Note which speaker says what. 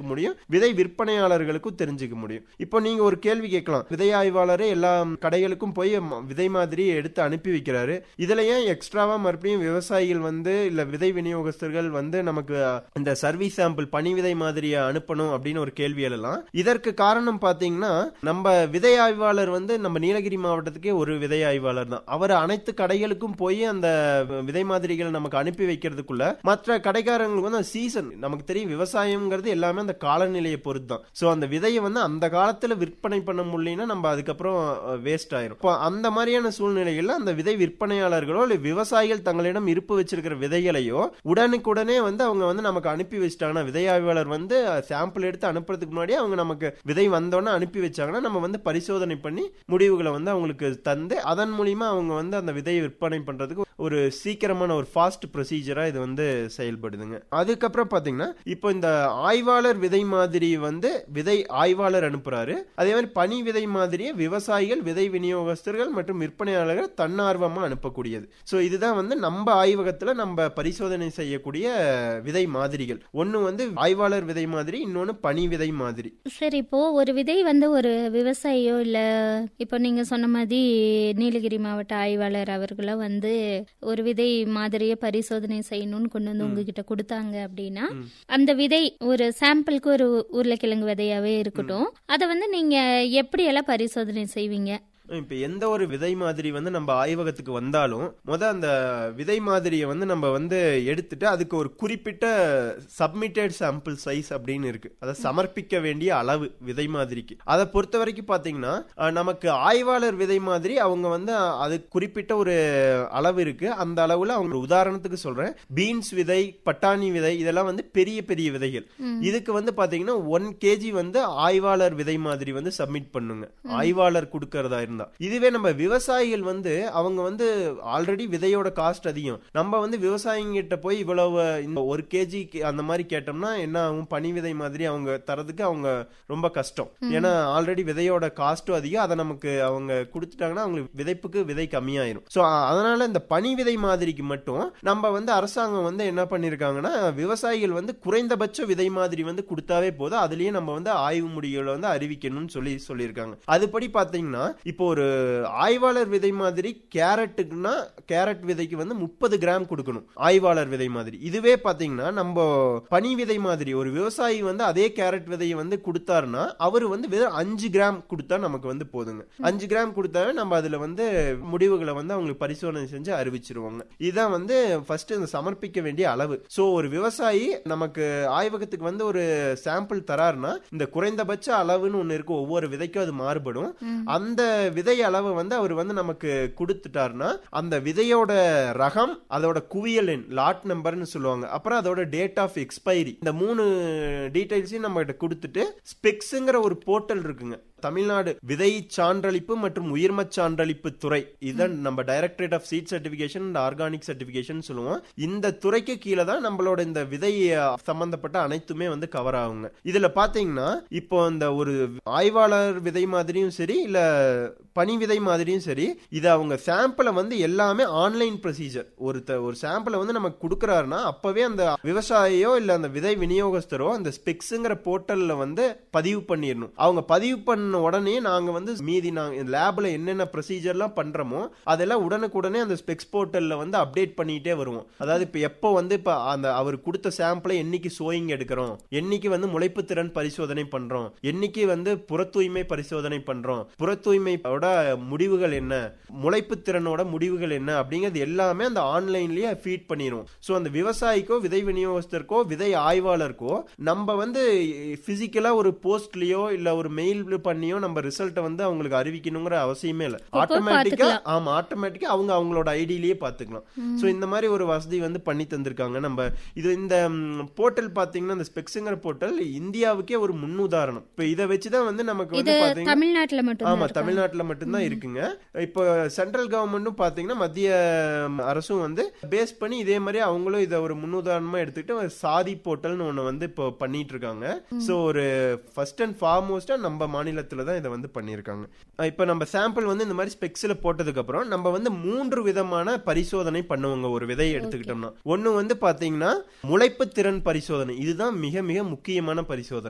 Speaker 1: முடியும் விதை விற்பனையாளர்களுக்கும் தெரிஞ்சுக்க முடியும் இப்போ நீங்க ஒரு கேள்வி கேட்கலாம் விதை ஆய்வாளரே எல்லா கடைகளுக்கும் போய் ம- விதை மாதிரி எடுத்து அனுப்பி வைக்கிறாரு இதுல ஏன் எக்ஸ்ட்ராவா மறுபடியும் விவசாயிகள் வந்து இல்ல விதை விநியோகஸ்தர்கள் வந்து நமக்கு அஹ், இந்த சர்வீஸ் சாம்பிள் பனி விதை மாதிரியை அனுப்பணும் அப்படின்னு ஒரு கேள்வி எழலாம் இதற்கு காரணம் பாத்தீங்கன்னா நம்ம விதை ஆய்வாளர் வந்து நம்ம நீலகிரி மாவட்டத்துக்கே ஒரு விதை ஆய்வாளர் தான் அவர் அனைத்து கடைகளுக்கும் போய் அந்த விதை மாதிரிகளை நமக்கு அனுப்பி வைக்கிறதுக்குள்ள மற்ற கடைக்காரங்களுக்கு வந்து சீசன் நமக்கு தெரியும் விவசாயம்ங்கிறது எல்லாமே அந்த காலநிலையை பொறுத்து தான் ஸோ அந்த விதையை வந்து அந்த காலத்துல விற்பனை பண்ண முடியலன்னா நம்ம அதுக்கப்புறம் வேஸ்ட் ஆயிரும் இப்போ அந்த மாதிரியான சூழ்நிலைகள்ல அந்த விதை விற்பனையாளர்களோ இல்லை விவசாயிகள் தங்களிடம் இருப்பு வச்சிருக்கிற விதைகளையோ உடனுக்குடனே வந்து அவங்க வந்து நமக்கு அனுப்பி வச்சிட்டாங்கன்னா விதை ஆய்வாளர் வந்து சாம்பிள் எடுத்து அனுப்புறதுக்கு முன்னாடி அவங்க நமக்கு விதை வந்தோடனே அனுப்பி வச்சாங்கன்னா நம்ம வந்து பரிசோதனை பண்ணி முடிவுகளை வந்து அவங்களுக்கு தந்து அதன் மூலியமா அவங்க வந்து அந்த விதையை விற்பனை பண்றதுக்கு ஒரு சீக்கிரமான ஒரு ஃபாஸ்ட் ப்ரொசீஜரா இது வந்து செயல்படுதுங்க அதுக்கப்புறம் பாத்தீங்கன்னா இப்போ இந்த ஆய்வாளர் விதை மாதிரி வந்து விதை ஆய்வாளர் அனுப்புறாரு அதே மாதிரி பனி விதை மாதிரியே விவசாயிகள் விதை விநியோகஸ்தர்கள் மற்றும் விற்பனையாளர்கள் தன்னார்வமா அனுப்பக்கூடியது ஸோ இதுதான் வந்து நம்ம ஆய்வகத்துல நம்ம பரிசோதனை செய்யக்கூடிய விதை மாதிரிகள் ஒன்னு வந்து ஆய்வாளர் விதை மாதிரி இன்னொன்னு பனி விதை மாதிரி
Speaker 2: சரி இப்போ ஒரு விதை வந்து ஒரு விவசாயியோ இல்ல இப்போ நீங்க சொன்ன மாதிரி நீலகிரி மாவட்ட ஆய்வாளர் அவர்களோ வந்து ஒரு விதை மாதிரியே பரிசோதனை செய்யணும்னு கொண்டு வந்து உங்ககிட்ட கொடுத்தாங்க அப்படின்னா அந்த விதை ஒரு சாம்பிளுக்கு ஒரு உருளைக்கிழங்கு விதையாவே இருக்கட்டும் அதை வந்து நீங்க எப்படி எல்லாம் பரிசோதனை செய்வீங்க
Speaker 1: இப்ப எந்த ஒரு விதை மாதிரி வந்து நம்ம ஆய்வகத்துக்கு வந்தாலும் முத அந்த விதை மாதிரியை வந்து நம்ம வந்து எடுத்துட்டு அதுக்கு ஒரு குறிப்பிட்ட சப்மிட்டட் சாம்பிள் சைஸ் அப்படின்னு இருக்கு அதை சமர்ப்பிக்க வேண்டிய அளவு விதை மாதிரிக்கு அதை பொறுத்த வரைக்கும் பாத்தீங்கன்னா அஹ், நமக்கு ஆய்வாளர் விதை மாதிரி அவங்க வந்து அஹ், அது குறிப்பிட்ட ஒரு அளவு இருக்கு அந்த அளவுல அவங்க ஒரு உதாரணத்துக்கு சொல்றேன் பீன்ஸ் விதை பட்டாணி விதை இதெல்லாம் வந்து பெரிய பெரிய விதைகள் இதுக்கு வந்து பாத்தீங்கன்னா ஒன் கேஜி வந்து ஆய்வாளர் விதை மாதிரி வந்து சப்மிட் பண்ணுங்க ஆய்வாளர் கொடுக்கறதா இருந்தா இதுவே நம்ம விவசாயிகள் வந்து அவங்க வந்து ஆல்ரெடி விதையோட காஸ்ட் அதிகம் நம்ம வந்து விவசாயிங்கிட்ட போய் இவ்வளவு இந்த ஒரு கேஜி அந்த மாதிரி கேட்டோம்னா என்ன ஆகும் பனி விதை மாதிரி அவங்க தரதுக்கு அவங்க ரொம்ப கஷ்டம் ஏன்னா ஆல்ரெடி விதையோட காஸ்ட்டும் அதிகம் அதை நமக்கு அவங்க கொடுத்துட்டாங்கன்னா அவங்களுக்கு விதைப்புக்கு விதை கம்மியாயிரும் ஸோ அதனால இந்த பனி விதை மாதிரிக்கு மட்டும் நம்ம வந்து அரசாங்கம் வந்து என்ன பண்ணிருக்காங்கன்னா விவசாயிகள் வந்து குறைந்தபட்ச விதை மாதிரி வந்து கொடுத்தாவே போதும் அதுலயே நம்ம வந்து ஆய்வு முடிவுகளை வந்து அறிவிக்கணும்னு சொல்லி சொல்லியிருக்காங்க அதுபடி பாத்தீங்கன்னா இப்போ ஒரு ஆய்வாளர் விதை மாதிரி கேரட்டுக்குன்னா கேரட் விதைக்கு வந்து முப்பது கிராம் கொடுக்கணும் ஆய்வாளர் விதை மாதிரி இதுவே பாத்தீங்கன்னா நம்ம பனி விதை மாதிரி ஒரு விவசாயி வந்து அதே கேரட் விதையை வந்து கொடுத்தாருன்னா அவர் வந்து வெறும் அஞ்சு கிராம் கொடுத்தா நமக்கு வந்து போதுங்க அஞ்சு கிராம் கொடுத்தாவே நம்ம அதுல வந்து முடிவுகளை வந்து அவங்களுக்கு பரிசோதனை செஞ்சு அறிவிச்சிருவாங்க இதுதான் வந்து ஃபர்ஸ்ட் இந்த சமர்ப்பிக்க வேண்டிய அளவு சோ ஒரு விவசாயி நமக்கு ஆய்வகத்துக்கு வந்து ஒரு சாம்பிள் தராருன்னா இந்த குறைந்தபட்ச அளவுன்னு ஒண்ணு இருக்கு ஒவ்வொரு விதைக்கும் அது மாறுபடும் அந்த விதை அளவு வந்து அவர் வந்து நமக்கு கொடுத்துட்டாருன்னா அந்த விதையோட ரகம் அதோட குவியல் எண் லாட் நம்பர்னு சொல்லுவாங்க அப்புறம் அதோட டேட் ஆஃப் எக்ஸ்பைரி இந்த மூணு டீடைல்ஸையும் நம்ம கிட்ட கொடுத்துட்டு ஸ்பெக்ஸுங்கிற ஒரு போர்ட்டல் இருக்குங்க தமிழ்நாடு விதை சான்றளிப்பு மற்றும் உயிர்ம சான்றளிப்பு துறை இதான் நம்ம directorate of seed certification and organic certification சொல்லுவோம் இந்த துறைக்கு கீழே தான் நம்மளோட இந்த விதை அஹ், சம்பந்தப்பட்ட அனைத்துமே வந்து கவர் ஆகுங்க இதுல பாத்தீங்கன்னா இப்போ இந்த ஒரு ஆய்வாளர் விதை மாதிரியும் சரி இல்ல பனி விதை மாதிரியும் சரி இது அவங்க சாம்பிளை வந்து எல்லாமே ஆன்லைன் ப்ரொசீஜர் ஒரு த- ஒரு சாம்பிளை வந்து நமக்கு கொடுக்குறாருன்னா அப்பவே அந்த விவசாயியோ இல்ல அந்த விதை விநியோகஸ்தரோ அந்த ஸ்பெக்ஸுங்கிற போர்ட்டல்ல வந்து பதிவு பண்ணிடணும் அவங்க பதிவு பண்ண உடனே நாங்க வந்து மீதி நாங்க லேப்ல என்னென்ன ப்ரொசீஜர்லாம் பண்றோமோ அதெல்லாம் உடனுக்குடனே அந்த ஸ்பெக்ஸ் போர்ட்டல்ல வந்து அப்டேட் பண்ணிட்டே வருவோம் அதாவது இப்ப எப்போ வந்து இப்ப அந்த அவர் கொடுத்த சாம்பிளை என்னைக்கு சோயிங் எடுக்கிறோம் என்னைக்கு வந்து முளைப்பு திறன் பரிசோதனை பண்றோம் என்னைக்கு வந்து புற தூய்மை பரிசோதனை பண்றோம் புற தூய்மையோட முடிவுகள் என்ன முளைப்பு திறனோட முடிவுகள் என்ன அப்படிங்கிறது எல்லாமே அந்த ஆன்லைன்லயே ஃபீட் பண்ணிரும் சோ அந்த விவசாயிக்கோ விதை விநியோகஸ்தருக்கோ விதை ஆய்வாளருக்கோ நம்ம வந்து பிசிக்கலா ஒரு போஸ்ட்லயோ இல்ல ஒரு மெயில் பண்ணியோ நம்ம ரிசல்ட்டை வந்து அவங்களுக்கு அறிவிக்கணுங்கிற அவசியமே இல்ல ஆட்டோமேட்டிக்கா ஆமா ஆட்டோமேட்டிக்கா அவங்க அவங்களோட ஐடியிலேயே பாத்துக்கலாம் சோ இந்த மாதிரி ஒரு வசதி வந்து பண்ணி தந்திருக்காங்க நம்ம இது இந்த போர்ட்டல் பாத்தீங்கன்னா இந்த ஸ்பெக்ஸுங்கிற போர்ட்டல் இந்தியாவுக்கே ஒரு முன்னுதாரணம் இப்ப இதை வச்சுதான் வந்து நமக்கு
Speaker 2: இது
Speaker 1: வந்து பாத்தீங்கன்னா
Speaker 2: தமிழ்நாட்டுல மட்டும்
Speaker 1: ஆமா தமிழ்நாட்டுல மட்டும்தான் இருக்குங்க இப்போ சென்ட்ரல் கவர்மெண்ட்டும் பாத்தீங்கன்னா மத்திய ம், அரசும் வந்து பேஸ் பண்ணி இதே மாதிரி அவங்களும் இதை ஒரு முன்னுதாரணமா எடுத்துக்கிட்டு ஒரு சாதி போர்ட்டல்னு ஒண்ணு வந்து இப்போ பண்ணிட்டு இருக்காங்க சோ ஒரு ஃபர்ஸ்ட் அண்ட் ஃபார்மோஸ்டா நம்ம மாநிலத்துல தான் இதை வந்து பண்ணியிருக்காங்க அஹ் இப்போ நம்ம சாம்பிள் வந்து இந்த மாதிரி ஸ்பெக்ஸ்ல போட்டதுக்கு அப்புறம் நம்ம வந்து மூன்று விதமான பரிசோதனை பண்ணுவோங்க ஒரு விதையை எடுத்துக்கிட்டோம்னா ஒண்ணு வந்து பாத்தீங்கன்னா முளைப்பு திறன் பரிசோதனை இதுதான் மிக மிக முக்கியமான பரிசோதனை